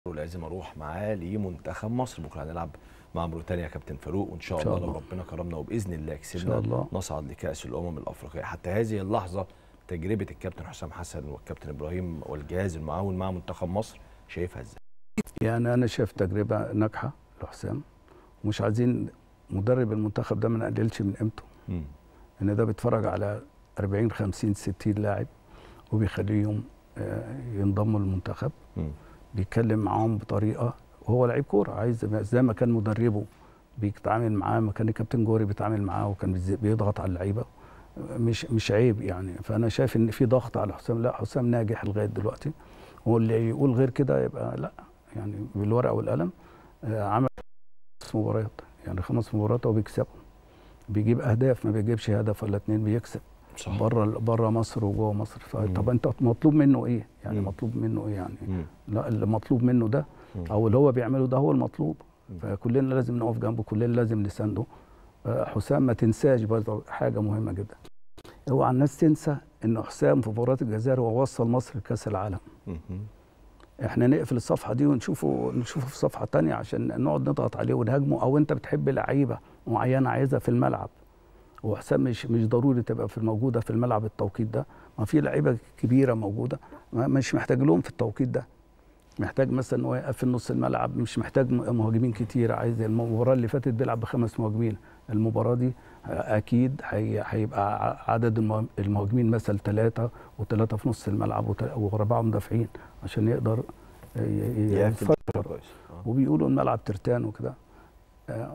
ولازم اروح معاه لمنتخب مصر بكره هنلعب مع موريتانيا يا كابتن فاروق وان شاء, إن شاء الله لو الله. ربنا كرمنا وباذن الله إن كسبنا شاء الله. نصعد لكاس الامم الافريقيه حتى هذه اللحظه تجربه الكابتن حسام حسن والكابتن ابراهيم والجهاز المعاون مع منتخب مصر شايفها ازاي؟ يعني انا شايف تجربه ناجحه لحسام ومش عايزين مدرب المنتخب ده ما نقللش من قيمته مم. ان ده بيتفرج على 40 50 60 لاعب وبيخليهم آه، ينضموا للمنتخب مم. بيتكلم معاهم بطريقه وهو لعيب كوره عايز زي ما كان مدربه بيتعامل معاه ما كان الكابتن جوري بيتعامل معاه وكان بيز- بيضغط على اللعيبه مش مش عيب يعني فانا شايف ان في ضغط على حسام لا حسام ناجح لغايه دلوقتي واللي يقول غير كده يبقى لا يعني بالورقه والقلم آه، عمل خمس مباريات يعني خمس مباريات هو بيكسبهم بيجيب اهداف ما بيجيبش هدف ولا اتنين بيكسب صح بره بره مصر وجوه مصر مم. فطب انت مطلوب منه ايه؟ يعني مم. مطلوب منه ايه يعني؟ مم. لا اللي مطلوب منه ده مم. او اللي هو بيعمله ده هو المطلوب مم. فكلنا لازم نقف جنبه كلنا لازم نسانده آه، حسام ما تنساش برضه حاجه مهمه جدا اوعى الناس تنسى ان حسام في مباراه الجزائر هو وصل مصر لكاس العالم مم. احنا نقفل الصفحه دي ونشوفه نشوفه في صفحه تانية عشان نقعد نضغط عليه ونهاجمه او انت بتحب لعيبه معينه عايزها في الملعب وحسام مش مش ضروري تبقى في موجوده في الملعب التوقيت ده ما في لعيبه كبيره موجوده ما- مش محتاج لهم في التوقيت ده محتاج مثلا ان هو يقفل نص الملعب مش محتاج م- مهاجمين كتير عايز المباراه اللي فاتت بيلعب بخمس مهاجمين المباراه دي اكيد هي- هيبقى ع- عدد المه- المهاجمين مثلا ثلاثه وثلاثه في نص الملعب وت- واربعه مدافعين عشان يقدر ي- ي- يقفل يفكر كويس آه. وبيقولوا الملعب ترتان وكده آه،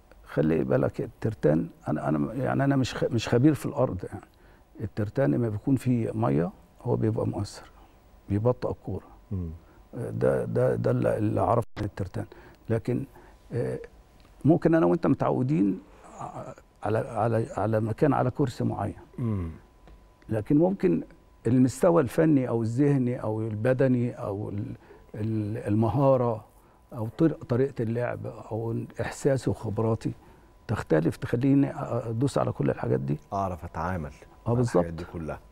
خلي بالك الترتان انا انا يعني انا مش خ- مش خبير في الارض يعني الترتان لما بيكون فيه ميه هو بيبقى مؤثر بيبطئ الكوره مم. آه، ده ده ده اللي اللي اعرفه عن الترتان لكن آه، ممكن انا وانت متعودين ع- على على على مكان على كرسي معين مم. لكن ممكن المستوى الفني او الذهني او البدني او ال- ال- المهاره او طر- طريقه اللعب او احساسي وخبراتي تختلف تخليني ادوس على كل الحاجات دي اعرف اتعامل اه مع بالظبط الحاجات دي كلها